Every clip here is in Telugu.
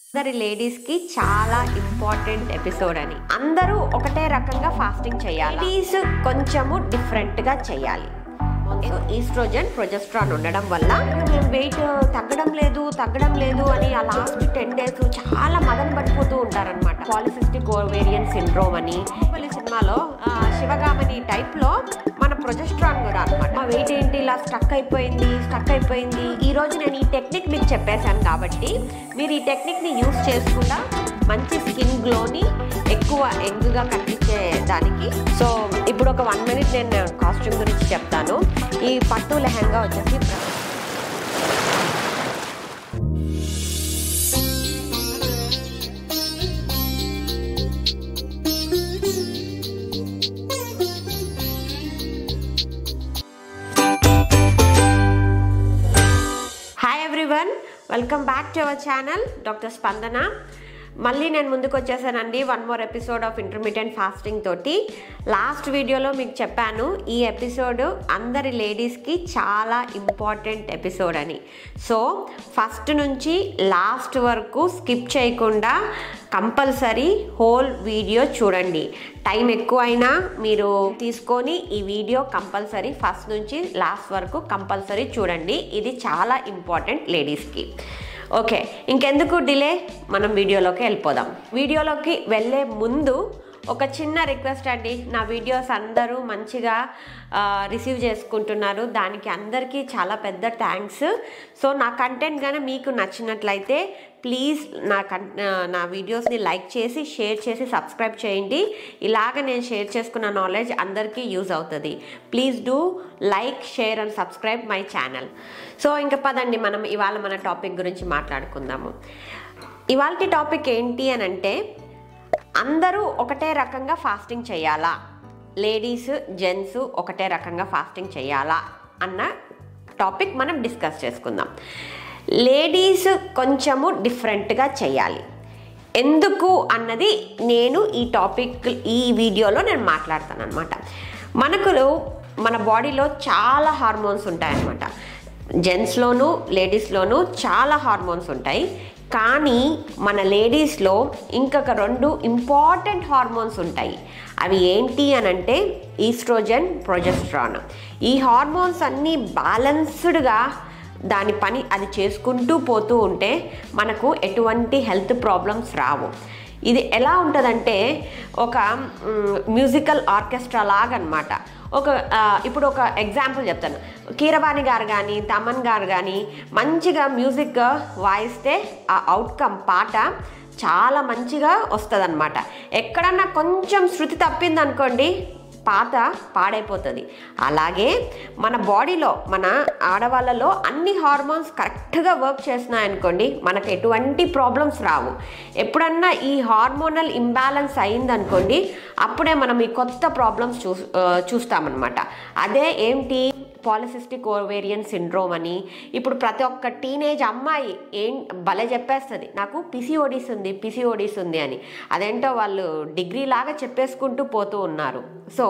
అందరి లేడీస్కి చాలా ఇంపార్టెంట్ ఎపిసోడ్ అని అందరూ ఒకటే రకంగా ఫాస్టింగ్ చేయాలి లేడీస్ కొంచెము డిఫరెంట్గా చేయాలి ఈస్ట్రోజన్ ప్రొజెస్ట్రాన్ ఉండడం వల్ల మేము వెయిట్ తగ్గడం లేదు తగ్గడం లేదు అని ఆ లాస్ట్ టెన్ డేస్ చాలా మదన పడిపోతూ ఉంటారనమాట పాలిసిస్టిక్ ఓవేరియన్ సిండ్రోమ్ అని బాహుబలి సినిమాలో ఆ, శివగామని టైప్లో మన ప్రొజెస్ట్రాన్ కూడా అనమాట మా వెయిట్ ఏంటి ఇలా స్టక్ అయిపోయింది స్టక్ అయిపోయింది ఈ రోజు నేను ఈ టెక్నిక్ మీకు చెప్పేశాను కాబట్టి మీరు ఈ టెక్నిక్ని యూస్ చేసుకుంటా మంచి స్కిన్ గ్లోని ఎక్కువ యంగ్గా కనిపించే దానికి సో ఇప్పుడు ఒక వన్ మినిట్ నేను కాస్ట్యూమ్ గురించి చెప్తాను ఈ పట్టు లెహంగా వచ్చేసి ప్ర- hi everyone welcome back to our channel doctor Spandana మళ్ళీ నేను ముందుకు వచ్చేసానండి one more episode of intermediate fasting తోటి లాస్ట్ వీడియోలో మీకు చెప్పాను ఈ ఎపిసోడ్ అందరి లేడీస్కి చాలా ఇంపార్టెంట్ ఎపిసోడ్ అని సో ఫస్ట్ నుంచి లాస్ట్ వరకు స్కిప్ చేయకుండా కంపల్సరీ హోల్ వీడియో చూడండి టైం ఎక్కువ అయినా మీరు తీసుకొని ఈ వీడియో కంపల్సరీ ఫస్ట్ నుంచి లాస్ట్ వరకు కంపల్సరీ చూడండి ఇది చాలా ఇంపార్టెంట్ లేడీస్కి ఓకే ఇంకెందుకు డిలే మనం వీడియోలోకి వెళ్ళిపోదాం వీడియోలోకి వెళ్ళే ముందు ఒక చిన్న రిక్వెస్ట్ అండి నా వీడియోస్ అందరూ మంచిగా రిసీవ్ చేసుకుంటున్నారు దానికి అందరికీ చాలా పెద్ద థ్యాంక్స్ సో నా కంటెంట్ కానీ మీకు నచ్చినట్లయితే ప్లీజ్ నా కన్ నా వీడియోస్ని లైక్ చేసి షేర్ చేసి సబ్స్క్రైబ్ చేయండి ఇలాగ నేను షేర్ చేసుకున్న నాలెడ్జ్ అందరికీ యూజ్ అవుతుంది please do like share and subscribe my channel so ఇంకా పదండి మనం ఇవాళ మన టాపిక్ గురించి మాట్లాడుకుందాము ఇవాళ టాపిక్ ఏంటి అని అంటే అందరూ ఒకటే రకంగా ఫాస్టింగ్ చేయాలా లేడీస్ జెంట్స్ ఒకటే రకంగా ఫాస్టింగ్ చేయాలా అన్న టాపిక్ మనం డిస్కస్ చేసుకుందాం లేడీస్ కొంచెము డిఫరెంట్గా చేయాలి ఎందుకు అన్నది నేను ఈ టాపిక్ ఈ వీడియోలో నేను మాట్లాడతాను అనమాట మనకు మన బాడీలో చాలా హార్మోన్స్ ఉంటాయన్నమాట జెంట్స్లోను లేడీస్లోనూ చాలా హార్మోన్స్ ఉంటాయి కానీ మన లేడీస్లో ఇంకొక రెండు ఇంపార్టెంట్ హార్మోన్స్ ఉంటాయి అవి ఏంటి అని అంటే ఈస్ట్రోజన్ ప్రొజెస్ట్రాన్ ఈ హార్మోన్స్ అన్నీ బ్యాలెన్స్డ్గా దాని పని అది చేసుకుంటూ పోతూ ఉంటే మనకు ఎటువంటి హెల్త్ ప్రాబ్లమ్స్ రావు ఇది ఎలా ఉంటుందంటే ఒక మ్యూజికల్ ఆర్కెస్ట్రా లాగా అనమాట ఒక ఆ, ఇప్పుడు ఒక ఎగ్జాంపుల్ చెప్తాను కీరవాణి గారు కానీ తమన్ గారు కానీ మంచిగా మ్యూజిక్ వాయిస్తే ఆ అవుట్కమ్ పాట చాలా మంచిగా వస్తుంది ఎక్కడన్నా కొంచెం శృతి తప్పింది అనుకోండి పాత పాడైపోతుంది అలాగే మన బాడీలో మన ఆడవాళ్ళలో అన్ని హార్మోన్స్ కరెక్ట్గా వర్క్ చేస్తున్నాయనుకోండి మనకు ఎటువంటి ప్రాబ్లమ్స్ రావు ఎప్పుడన్నా ఈ హార్మోనల్ ఇంబ్యాలెన్స్ అయిందనుకోండి అప్పుడే మనం ఈ కొత్త ప్రాబ్లమ్స్ చూ ఆ, చూస్తామన్నమాట అదే ఏంటి పాలిసిస్టిక్ ఓవేరియన్ సిండ్రోమ్ అని ఇప్పుడు ప్రతి ఒక్క టీనేజ్ అమ్మాయి ఏం భలే చెప్పేస్తుంది నాకు పిసిఓడిస్ ఉంది పిసిఓడిస్ ఉంది అని అదేంటో వాళ్ళు డిగ్రీ లాగా చెప్పేసుకుంటూ పోతూ ఉన్నారు సో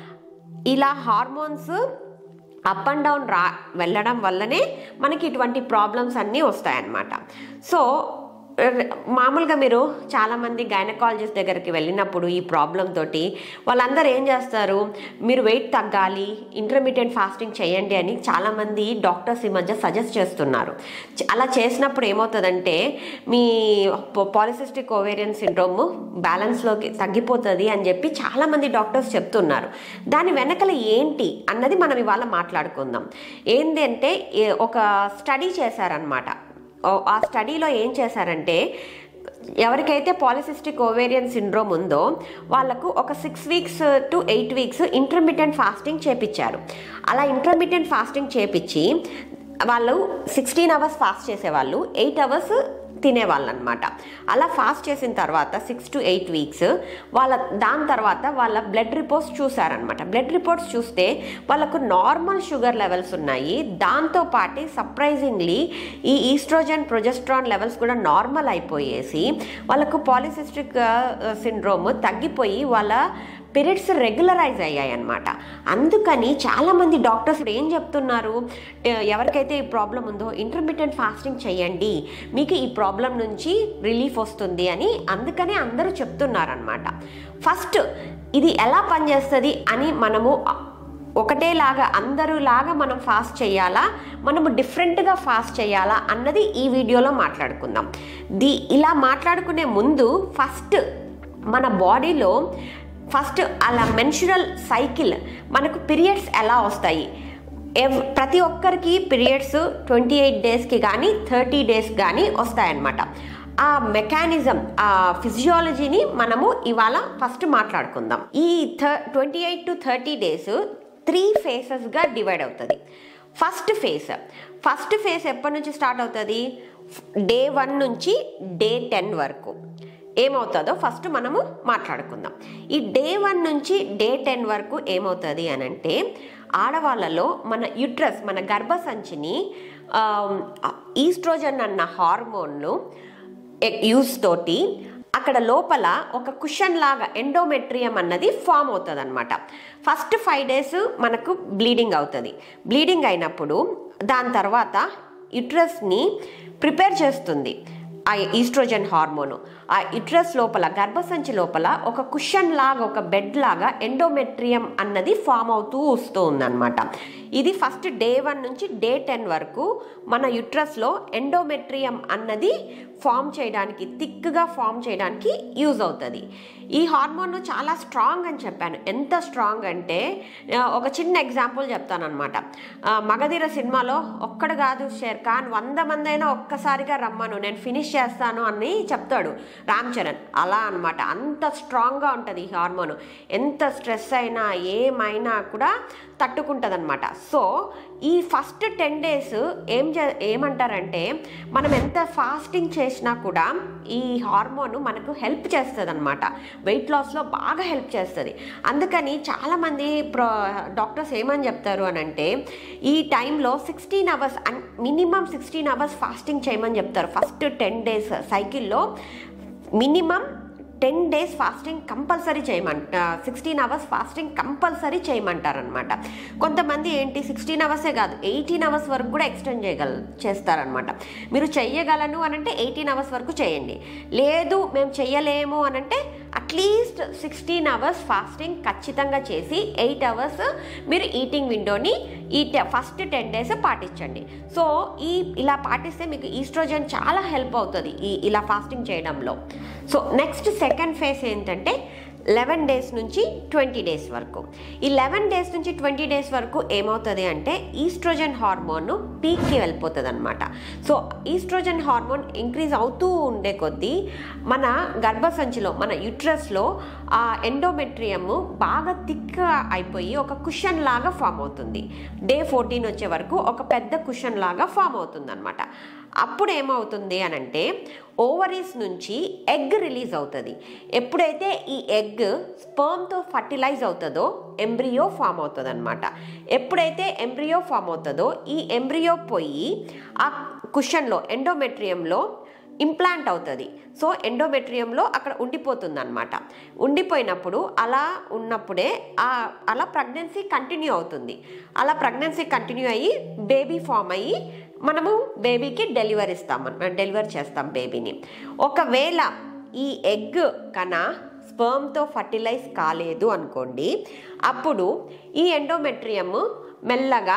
ఇలా హార్మోన్స్ అప్ అండ్ డౌన్ రా వెళ్ళడం వల్లనే మనకి ఇటువంటి ప్రాబ్లమ్స్ అన్నీ వస్తాయన్నమాట సో ర- మామూలుగా మీరు చాలామంది గైనకాలజిస్ట్ దగ్గరికి వెళ్ళినప్పుడు ఈ ప్రాబ్లం తోటి వాళ్ళందరూ ఏం చేస్తారు మీరు వెయిట్ తగ్గాలి ఇంటర్మీడియట్ ఫాస్టింగ్ చేయండి అని చాలామంది డాక్టర్స్ ఈ మధ్య సజెస్ట్ చేస్తున్నారు చ- అలా చేసినప్పుడు ఏమవుతుందంటే మీ పాలిసిస్టిక్ ఓవేరియన్ సిండ్రోమ్ బ్యాలెన్స్లోకి తగ్గిపోతుంది అని చెప్పి చాలామంది డాక్టర్స్ చెప్తున్నారు దాని వెనకల ఏంటి అన్నది మనం ఇవాళ మాట్లాడుకుందాం ఏంటి అంటే ఏ- ఒక స్టడీ చేశారనమాట ఓ- ఆ స్టడీలో ఏం చేశారంటే ఎవరికైతే పాలిసిస్టిక్ ఓవేరియన్ సిండ్రోమ్ ఉందో వాళ్ళకు ఒక six weeks to eight weeks intermediate fasting చేపించారు అలా ఇంటర్మీడియట్ ఫాస్టింగ్ చేపించి వాళ్ళు సిక్స్టీన్ అవర్స్ ఫాస్ట్ చేసేవాళ్ళు ఎయిట్ అవర్స్ తినేవాళ్ళు అనమాట అలా ఫాస్ట్ చేసిన తర్వాత సిక్స్ టు ఎయిట్ వీక్స్ వాళ్ళ దాని తర్వాత వాళ్ళ బ్లడ్ రిపోర్ట్స్ చూసారనమాట బ్లడ్ రిపోర్ట్స్ చూస్తే వాళ్ళకు నార్మల్ షుగర్ లెవెల్స్ ఉన్నాయి దాంతో పాటు సర్ప్రైజింగ్లీ ఈ ఈస్ట్రోజన్ ప్రొజెస్ట్రాన్ లెవెల్స్ కూడా నార్మల్ అయిపోయేసి వాళ్ళకు పాలిసిస్టిక్ సిండ్రోమ్ తగ్గిపోయి వాళ్ళ పీరియడ్స్ రెగ్యులరైజ్ అయ్యాయి అనమాట అందుకని చాలామంది డాక్టర్స్ ఇప్పుడు ఏం చెప్తున్నారు ఎ- ఎవరికైతే ఈ ప్రాబ్లం ఉందో ఇంటర్మీడియట్ ఫాస్టింగ్ చేయండి మీకు ఈ ప్రాబ్లం నుంచి రిలీఫ్ వస్తుంది అని అందుకనే అందరూ చెప్తున్నారనమాట ఫస్ట్ ఇది ఎలా పనిచేస్తుంది అని మనము ఒకటేలాగా అందరూలాగా మనం ఫాస్ట్ చేయాలా మనము డిఫరెంట్గా ఫాస్ట్ చేయాలా అన్నది ఈ వీడియోలో మాట్లాడుకుందాం ది ఇలా మాట్లాడుకునే ముందు ఫస్ట్ మన బాడీలో ఫస్ట్ అలా మెన్షురల్ సైకిల్ మనకు పీరియడ్స్ ఎలా వస్తాయి ఎవ్ ప్రతి ఒక్కరికి పీరియడ్స్ ట్వంటీ ఎయిట్ డేస్కి కానీ థర్టీ డేస్ కానీ వస్తాయన్నమాట ఆ మెకానిజం ఆ ఫిజియాలజీని మనము ఇవాళ ఫస్ట్ మాట్లాడుకుందాం ఈ the twenty eight to thirty days three ఫేసెస్గా డివైడ్ అవుతుంది ఫస్ట్ ఫేజ్ ఫస్ట్ ఫేజ్ ఎప్పటి నుంచి స్టార్ట్ అవుతుంది డే వన్ నుంచి డే టెన్ వరకు ఏమవుతుందో ఫస్ట్ మనము మాట్లాడుకుందాం ఈ డే వన్ నుంచి డే టెన్ వరకు ఏమవుతుంది అని అంటే ఆడవాళ్ళలో మన యుట్రస్ మన గర్భసంచిని ఈస్ట్రోజన్ అన్న హార్మోన్లు యూస్ తోటి అక్కడ లోపల ఒక కుషన్ లాగా ఎండోమెట్రియం అన్నది ఫామ్ అవుతుంది అనమాట ఫస్ట్ ఫైవ్ డేస్ మనకు బ్లీడింగ్ అవుతుంది బ్లీడింగ్ అయినప్పుడు దాని తర్వాత యుట్రస్ని ప్రిపేర్ చేస్తుంది ఆ ఈస్ట్రోజన్ హార్మోను ఆ యుట్రస్ లోపల గర్భసంచి లోపల ఒక కుషన్ లాగా ఒక బెడ్ లాగా ఎండోమెట్రియం అన్నది ఫామ్ అవుతూ వస్తూ ఉందన్నమాట ఇది ఫస్ట్ డే వన్ నుంచి డే టెన్ వరకు మన యుట్రస్లో ఎండోమెట్రియం అన్నది ఫామ్ చేయడానికి థిక్గా ఫామ్ చేయడానికి యూజ్ అవుతుంది ఈ హార్మోన్ చాలా స్ట్రాంగ్ అని చెప్పాను ఎంత స్ట్రాంగ్ అంటే ఒక చిన్న ఎగ్జాంపుల్ చెప్తానమాట మగధీర సినిమాలో ఒక్కడు కాదు షేర్ ఖాన్ వంద మంది అయినా ఒక్కసారిగా రమ్మను నేను ఫినిష్ చేస్తాను అని చెప్తాడు రామ్ చరణ్ అలా అనమాట అంత స్ట్రాంగ్గా ఉంటుంది ఈ హార్మోన్ ఎంత స్ట్రెస్ అయినా ఏమైనా కూడా తట్టుకుంటుంది అనమాట సో ఈ ఫస్ట్ టెన్ డేస్ ఏం చే ఏమంటారంటే మనం ఎంత ఫాస్టింగ్ చేసినా కూడా ఈ హార్మోన్ మనకు హెల్ప్ చేస్తుంది అనమాట వెయిట్ లాస్లో బాగా హెల్ప్ చేస్తుంది అందుకని చాలామంది ప్రో డాక్టర్స్ ఏమని చెప్తారు అని అంటే ఈ టైంలో sixteen hours minimum sixteen hours fasting చేయమని చెప్తారు ఫస్ట్ టెన్ డేస్ సైకిల్లో minimum ten days fasting compulsory చేయమంట సిక్స్టీన్ అవర్స్ ఫాస్టింగ్ కంపల్సరీ చేయమంటారనమాట కొంతమంది ఏంటి సిక్స్టీన్ అవర్సే కాదు ఎయిటీన్ అవర్స్ వరకు కూడా ఎక్స్టెండ్ చేయగల చేస్తారనమాట మీరు చెయ్యగలను అని అంటే ఎయిటీన్ అవర్స్ వరకు చేయండి లేదు మేము చెయ్యలేము అని అంటే అట్లీస్ట్ సిక్స్టీన్ అవర్స్ ఫాస్టింగ్ ఖచ్చితంగా చేసి ఎయిట్ అవర్స్ మీరు ఈటింగ్ విండోని ఈ ఫస్ట్ టెన్ డేస్ పాటించండి సో ఈ ఇలా పాటిస్తే మీకు ఈస్ట్రోజన్ చాలా హెల్ప్ అవుతుంది ఈ ఇలా ఫాస్టింగ్ చేయడంలో సో నెక్స్ట్ సెకండ్ ఫేజ్ ఏంటంటే లెవెన్ డేస్ నుంచి ట్వంటీ డేస్ వరకు ఈ లెవెన్ డేస్ నుంచి ట్వంటీ డేస్ వరకు ఏమవుతుంది అంటే ఈస్ట్రోజన్ హార్మోన్ పీక్కి వెళ్ళిపోతుంది అనమాట సో ఈస్ట్రోజన్ హార్మోన్ ఇంక్రీజ్ అవుతూ ఉండే కొద్దీ మన గర్భసంచిలో మన యుట్రస్లో ఆ ఎండోమెట్రియం బాగా థిక్గా అయిపోయి ఒక కుషన్ లాగా ఫామ్ అవుతుంది డే ఫోర్టీన్ వచ్చే వరకు ఒక పెద్ద కుషన్ లాగా ఫామ్ అవుతుంది అనమాట అప్పుడు ఏమవుతుంది అని అంటే ఓవరీస్ నుంచి ఎగ్ రిలీజ్ అవుతుంది ఎప్పుడైతే ఈ ఎగ్ స్పర్మ్తో ఫర్టిలైజ్ అవుతుందో ఎంబ్రియో ఫామ్ అవుతుంది అనమాట ఎప్పుడైతే ఎంబ్రియో ఫామ్ అవుతుందో ఈ ఎంబ్రియో పోయి ఆ కుషన్లో ఎండోమెట్రియంలో ఇంప్లాంట్ అవుతుంది సో ఎండోమెట్రియంలో అక్కడ ఉండిపోతుంది అనమాట ఉండిపోయినప్పుడు అలా ఉన్నప్పుడే ఆ అలా ప్రెగ్నెన్సీ కంటిన్యూ అవుతుంది అలా ప్రెగ్నెన్సీ కంటిన్యూ అయ్యి బేబీ ఫామ్ అయ్యి మనము బేబీకి డెలివరీ ఇస్తాం డెలివరీ చేస్తాం బేబీని ఒకవేళ ఈ ఎగ్ కన స్పర్మ్తో ఫర్టిలైజ్ కాలేదు అనుకోండి అప్పుడు ఈ ఎండోమెట్రియం మెల్లగా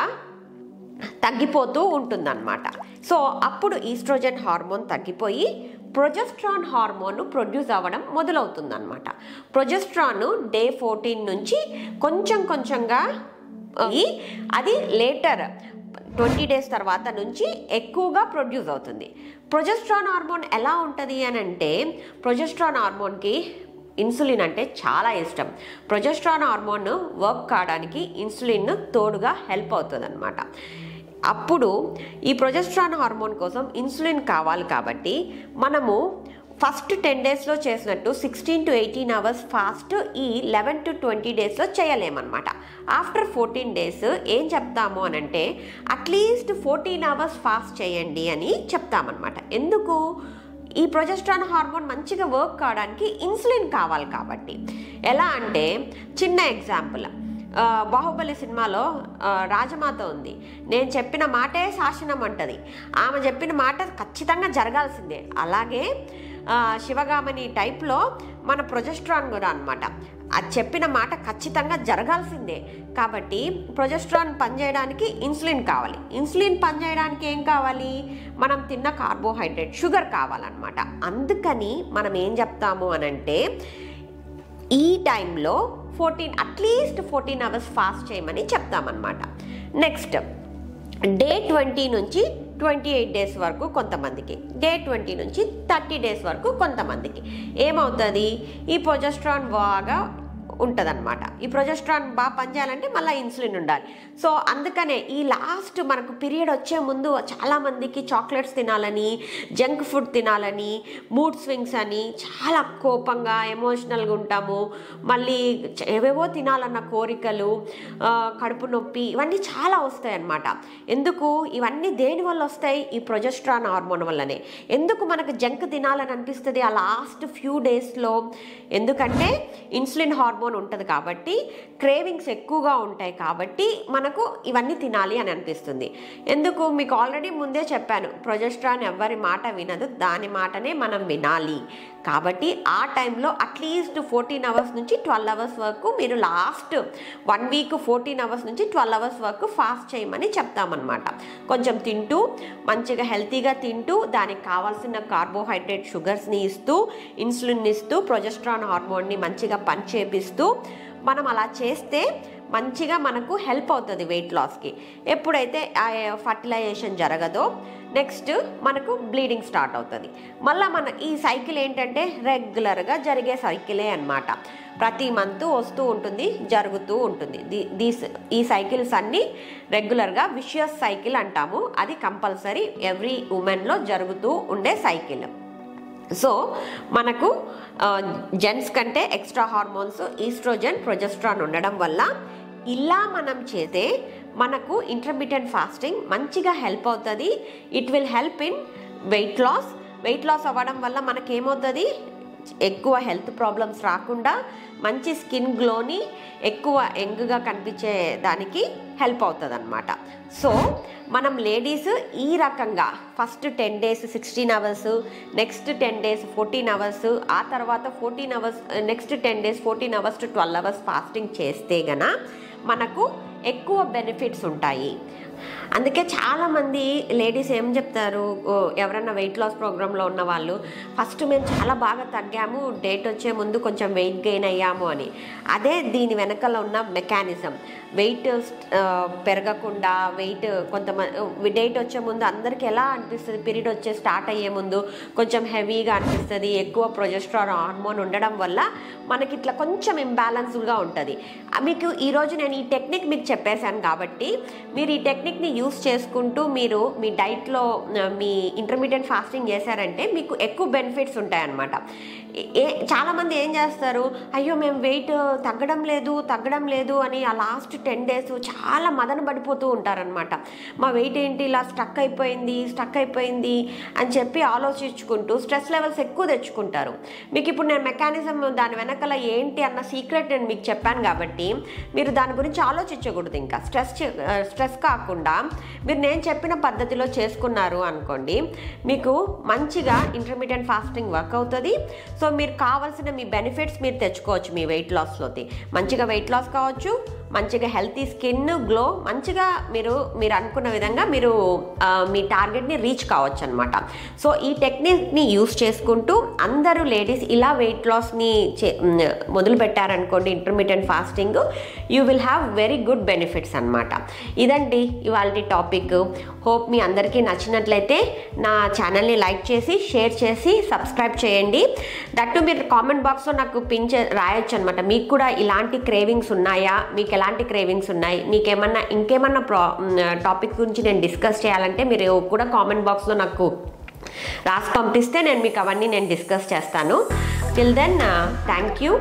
తగ్గిపోతూ ఉంటుందన్నమాట సో అప్పుడు ఈస్ట్రోజన్ హార్మోన్ తగ్గిపోయి ప్రొజెస్ట్రాన్ హార్మోన్ ప్రొడ్యూస్ అవ్వడం మొదలవుతుందన్నమాట ప్రొజెస్ట్రాన్ డే ఫోర్టీన్ నుంచి కొంచెం కొంచెంగా అయ్యి అది లేటర్ ట్వంటీ డేస్ తర్వాత నుంచి ఎక్కువగా ప్రొడ్యూస్ అవుతుంది ప్రొజెస్ట్రాన్ హార్మోన్ ఎలా ఉంటుంది అని అంటే ప్రొజెస్ట్రాన్ హార్మోన్కి ఇన్సులిన్ అంటే చాలా ఇష్టం ప్రొజెస్ట్రాన్ హార్మోన్ వర్క్ కావడానికి ఇన్సులిన్ తోడుగా హెల్ప్ అవుతుంది అనమాట అప్పుడు ఈ ప్రొజెస్ట్రాన్ హార్మోన్ కోసం ఇన్సులిన్ కావాలి కాబట్టి మనము ఫస్ట్ టెన్ డేస్లో చేసినట్టు sixteen to eighteen hours fast ఈ లెవెన్ టు ట్వంటీ డేస్లో చేయలేమన్నమాట ఆఫ్టర్ ఫోర్టీన్ డేస్ ఏం చెప్తాము అని అంటే అట్లీస్ట్ ఫోర్టీన్ అవర్స్ ఫాస్ట్ చేయండి అని చెప్తామన్నమాట ఎందుకు ఈ ప్రొజెస్ట్రాన్ హార్మోన్ మంచిగా వర్క్ కావడానికి ఇన్సులిన్ కావాలి కాబట్టి ఎలా అంటే చిన్న ఎగ్జాంపుల్ ఆ, బాహుబలి సినిమాలో ఆ, రాజమాత ఉంది నేను చెప్పిన మాటే శాసనం అంటది ఆమె చెప్పిన మాట ఖచ్చితంగా జరగాల్సిందే అలాగే ఆ, శివగామని టైప్లో మన ప్రొజెస్ట్రాన్ కూడా అనమాట అది చెప్పిన మాట ఖచ్చితంగా జరగాల్సిందే కాబట్టి ప్రొజెస్ట్రాన్ పనిచేయడానికి ఇన్సులిన్ కావాలి ఇన్సులిన్ పనిచేయడానికి ఏం కావాలి మనం తిన్న కార్బోహైడ్రేట్ షుగర్ కావాలన్నమాట అందుకని మనం ఏం చెప్తాము అనంటే ఈ టైంలో fourteen at least fourteen hours fast చేయమని చెప్తామన్నమాట నెక్స్ట్ డే ట్వంటీ నుంచి ట్వంటీ ఎయిట్ డేస్ వరకు కొంతమందికి డే ట్వంటీ నుంచి థర్టీ డేస్ వరకు కొంతమందికి ఏమవుతుంది ఈ ప్రొజెస్ట్రాన్ బాగా ఉంటుందన్నమాట ఈ ప్రొజెస్ట్రాన్ బాగా పనిచేయాలంటే మళ్ళీ ఇన్సులిన్ ఉండాలి సో అందుకనే ఈ లాస్ట్ మనకు పీరియడ్ వచ్చే ముందు చాలామందికి చాక్లెట్స్ తినాలని జంక్ ఫుడ్ తినాలని మూడ్ స్వింగ్స్ అని చాలా కోపంగా ఎమోషనల్గా ఉంటాము మళ్ళీ చ- ఏవేవో తినాలన్న కోరికలు ఆ, కడుపు నొప్పి ఇవన్నీ చాలా వస్తాయి అన్నమాట ఎందుకు ఇవన్నీ దేని వల్ల వస్తాయి ఈ ప్రొజెస్ట్రాన్ హార్మోన్ వల్లనే ఎందుకు మనకు జంక్ తినాలని అనిపిస్తుంది ఆ లాస్ట్ ఫ్యూ డేస్లో ఎందుకంటే ఇన్సులిన్ హార్మోన్ ఉంటుంది కాబట్టి క్రేవింగ్స్ ఎక్కువగా ఉంటాయి కాబట్టి మనకు ఇవన్నీ తినాలి అని అనిపిస్తుంది ఎందుకు మీకు ఆల్రెడీ ముందే చెప్పాను ప్రొజెస్ట్రాన్ ఎవరి మాట వినదు దాని మాటనే మనం వినాలి కాబట్టి ఆ టైంలో అట్లీస్ట్ ఫోర్టీన్ అవర్స్ నుంచి ట్వెల్వ్ అవర్స్ వరకు మీరు last one week fourteen hours నుంచి ట్వెల్వ్ అవర్స్ వరకు ఫాస్ట్ చేయమని చెప్తామన్నమాట కొంచెం తింటూ మంచిగా హెల్తీగా తింటూ దానికి కావాల్సిన కార్బోహైడ్రేట్ షుగర్స్ని ఇస్తూ ఇన్సులిన్ ఇస్తూ ప్రొజెస్ట్రాన్ హార్మోన్ని మంచిగా పనిచేపిస్తూ మనం అలా చేస్తే మంచిగా మనకు హెల్ప్ అవుతుంది వెయిట్ లాస్కి ఎప్పుడైతే ఫర్టిలైజేషన్ జరగదో నెక్స్ట్ మనకు బ్లీడింగ్ స్టార్ట్ అవుతుంది మళ్ళీ మన ఈ సైకిల్ ఏంటంటే రెగ్యులర్గా జరిగే సైకిలే అన్నమాట ప్రతి మంత్ వస్తూ ఉంటుంది జరుగుతూ ఉంటుంది ది- దీస్ ఈ సైకిల్స్ అన్నీ రెగ్యులర్గా విషియస్ సైకిల్ అంటాము అది కంపల్సరీ ఎవ్రీ ఉమెన్లో జరుగుతూ ఉండే సైకిల్ సో మనకు జెంట్స్ కంటే ఎక్స్ట్రా హార్మోన్స్ ఈస్ట్రోజన్ ప్రొజెస్ట్రాన్ ఉండడం వల్ల ఇలా మనం చేస్తే మనకు ఇంటర్మీడియట్ ఫాస్టింగ్ మంచిగా హెల్ప్ అవుతుంది it will help in weight loss weight loss అవ్వడం వల్ల మనకేమవుతుంది ఎక్కువ హెల్త్ ప్రాబ్లమ్స్ రాకుండా మంచి స్కిన్ గ్లోని ఎక్కువ యంగ్గా కనిపించే దానికి హెల్ప్ అవుతుంది అనమాట సో మనం లేడీస్ ఈ రకంగా first ten days sixteen hours next ten days fourteen hours ఆ తర్వాత fourteen hours next ten days fourteen hours to twelve hours fasting చేస్తే గన మనకు ఎక్కువ బెనిఫిట్స్ ఉంటాయి అందుకే చాలామంది లేడీస్ ఏం చెప్తారు ఓ, ఎవరన్నా వెయిట్ లాస్ ప్రోగ్రాంలో ఉన్న వాళ్ళు ఫస్ట్ మేము చాలా బాగా తగ్గాము డేట్ వచ్చే ముందు కొంచెం వెయిట్ గెయిన్ అయ్యాము అని అదే దీని వెనకాల ఉన్న మెకానిజం వెయిట్ పెరగకుండా వెయిట్ కొంతమంది డేట్ వచ్చే ముందు అందరికి ఎలా అనిపిస్తుంది పీరియడ్ వచ్చే స్టార్ట్ అయ్యే ముందు కొంచెం హెవీగా అనిపిస్తుంది ఎక్కువ ప్రొజెస్ట్రాన్ హార్మోన్ ఉండడం వల్ల మనకి ఇట్లా కొంచెం ఇంబ్యాలెన్స్డ్గా ఉంటుంది ఆ, మీకు ఈరోజు నేను ఈ టెక్నిక్ మీకు చెప్పేశాను కాబట్టి మీరు ఈ టెక్నిక్ని యూస్ చేసుకుంటూ మీరు మీ డైట్లో ఆ, మీ ఇంటర్మీడియట్ ఫాస్టింగ్ చేశారంటే మీకు ఎక్కువ బెనిఫిట్స్ ఉంటాయన్నమాట ఏ చాలామంది ఏం చేస్తారు అయ్యో మేము వెయిట్ తగ్గడం లేదు తగ్గడం లేదు అని ఆ లాస్ట్ టెన్ డేస్ చాలా మదన పడిపోతూ ఉంటారనమాట మా వెయిట్ ఏంటి ఇలా స్టక్ అయిపోయింది స్టక్ అయిపోయింది అని చెప్పి ఆలోచించుకుంటూ స్ట్రెస్ లెవెల్స్ ఎక్కువ తెచ్చుకుంటారు మీకు ఇప్పుడు నేను మెకానిజం దాని వెనకాల ఏంటి అన్న సీక్రెట్ నేను మీకు చెప్పాను కాబట్టి మీరు దాని గురించి ఆలోచించకూడదు ఇంకా స్ట్రెస్ స్ట్రెస్ కాకుండా మీరు నేను చెప్పిన పద్ధతిలో చేసుకున్నారు అనుకోండి మీకు మంచిగా ఇంటర్మీడియట్ ఫాస్టింగ్ వర్క్ అవుతుంది సో మీరు కావాల్సిన మీ బెనిఫిట్స్ మీరు తెచ్చుకోవచ్చు మీ వెయిట్ లాస్లోకి మంచిగా వెయిట్ లాస్ కావచ్చు మంచిగా హెల్తీ స్కిన్ గ్లో మంచిగా మీరు మీరు అనుకున్న విధంగా మీరు ఆ, మీ టార్గెట్ని రీచ్ కావచ్చు అనమాట సో ఈ టెక్నిక్ని యూస్ చేసుకుంటూ అందరూ లేడీస్ ఇలా వెయిట్ లాస్ని చే మొదలు పెట్టారనుకోండి intermediate fasting you will have very good benefits అనమాట ఇదండి ఇవాళ టాపిక్ హోప్ మీ అందరికీ నచ్చినట్లయితే నా ఛానల్ని లైక్ చేసి షేర్ చేసి సబ్స్క్రైబ్ చేయండి దట్టు మీరు కామెంట్ బాక్స్లో నాకు పిన్ చే రాయొచ్చు అనమాట మీకు కూడా ఇలాంటి క్రేవింగ్స్ ఉన్నాయా మీకు ఎలాంటి క్రేవింగ్స్ ఉన్నాయి మీకేమన్నా ఇంకేమన్నా ప్రా టాపిక్ గురించి నేను డిస్కస్ చేయాలంటే మీరు కూడా కామెంట్ బాక్స్లో నాకు రాసి పంపిస్తే నేను మీకు అవన్నీ నేను డిస్కస్ చేస్తాను till then thank you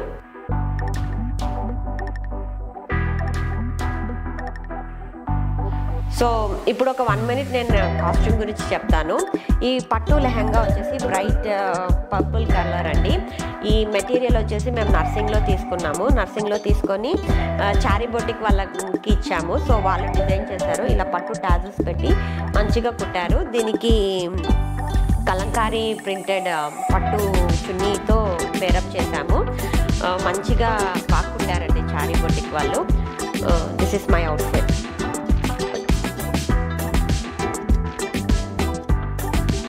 so ఇప్పుడు ఒక వన్ మినిట్ నేను కాస్ట్యూమ్ గురించి చెప్తాను ఈ పట్టు లెహంగా వచ్చేసి బ్రైట్ పర్పుల్ కలర్ అండి ఈ మెటీరియల్ వచ్చేసి మేము నర్సింగ్లో తీసుకున్నాము నర్సింగ్లో తీసుకొని ఆ, చారీ బొటిక్ వాళ్ళకి ఇచ్చాము సో వాళ్ళు డిజైన్ చేశారు ఇలా పట్టు టాజల్స్ పెట్టి మంచిగా కుట్టారు దీనికి కలంకారీ ప్రింటెడ్ పట్టు చున్నీతో పేరప్ చేశాము ఆ, మంచిగా బాగా కుట్టారండి చారీ బొటిక్ వాళ్ళు దిస్ ఇస్ మై అవుట్ఫిట్